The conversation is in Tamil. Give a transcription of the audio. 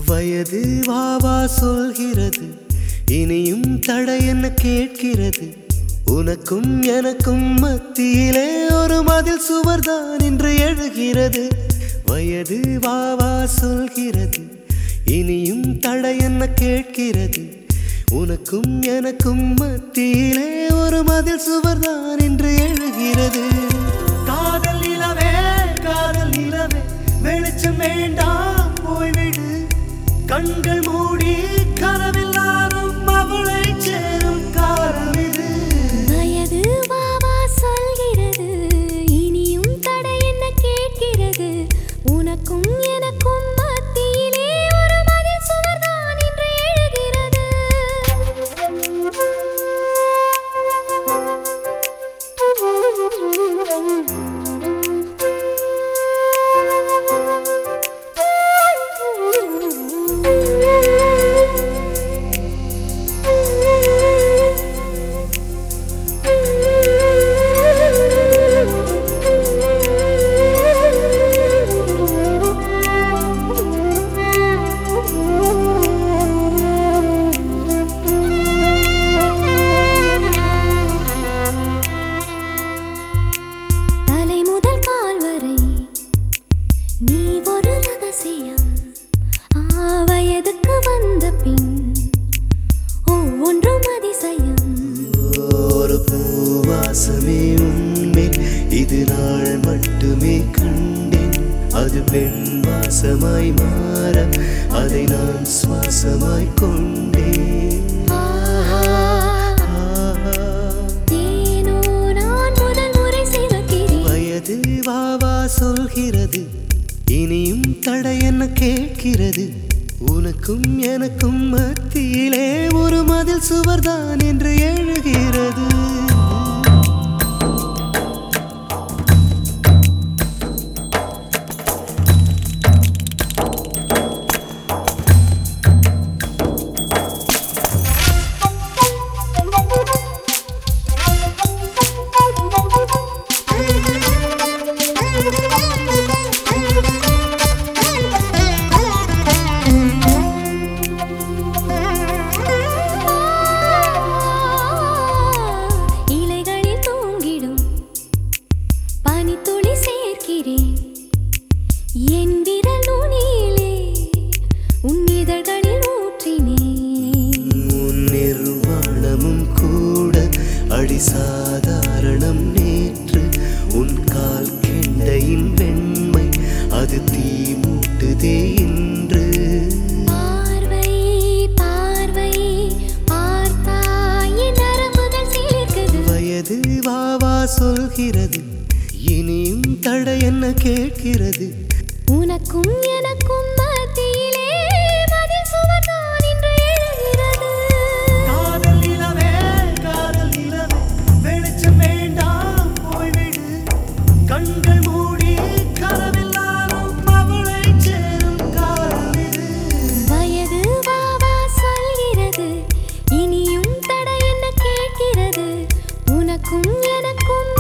வயது வாவா சொல்கிறது இனியும் தடை என்ன கேட்கிறது உனக்கும் எனக்கும் மத்தியிலே ஒரு மதில் சுவர்தான் இன்று எழுகிறது வயது வாவா சொல்கிறது இனியும் தடை என்ன கேட்கிறது உனக்கும் எனக்கும் மத்தியிலே ஒரு மதில் சுவர்தான் இன்று எழுகிறது காதல் நிலவே காதல் நிலவே வெளிச்சம் வேண்டாம் போய்விடு கண்கள் மூடி கனவெல்லாரும் அவளை சேரும் காலம் இது வயது வாவா சொல்கிறது இனியும் தடை என்ன கேட்கிறது உனக்கும் எனக்கும் மத்தியிலே ஒரு மதில் சுவர்தான் இன்று தலை முதல் கால் வரை நீ ஒரு ரகசியம் ஆ, வயதுக்கு வந்த பின் ஒவ்வொன்றும் அதிசயம் ஒரு பூவாசமே உன்மேல் இது நாள் மட்டுமே கண்டேன் அது பெண் வாசமாய் மாற அதை நான் சுவாசமாய் கொண்டேன் ஆஹா, ஆஹா. ஏனோ நான் முதல் முறை சிவக்கிறேன் வயது வாவா சொல்கிறது இனியும் தடை என்ன கேட்கிறது உனக்கும் எனக்கும் மத்தியிலே ஒரு மதில் சுவர்தான் என்று எழுகிறது இலைகளில் தூங்கிடும் பனித்துளி சேர்க்கிறேன் என் விரல் நுனியிலே உன் இதழ்களில் ஊற்றினேன் உன் நிர்வாணமும் கூட அடி சாதாரணம் நேற்று உன் கால் கெண்டையின் வெண்மை அது தீ மூட்டுதே இன்று பார்வை பார்வை பார்த்தாய் என் நரம்புகள் சிலிர்க்குது வயது வாவா சொல்கிறது இனியும் தடை என்ன கேட்கிறது உனக்கும் எனக்கும் மத்தியிலே மதில் சுவர்தான் இன்று எழுகிறது காதல் நிலவே காதல் நிலவே வெளிச்சம் வேண்டாம் போய்விடு கண்கள் மூடி கனவெல்லாரும் அவளை சேரும் காலம் இது வயது வாவா சொல்கிறது இனியும் தடை என்ன கேட்கிறது உனக்கும் எனக்கும்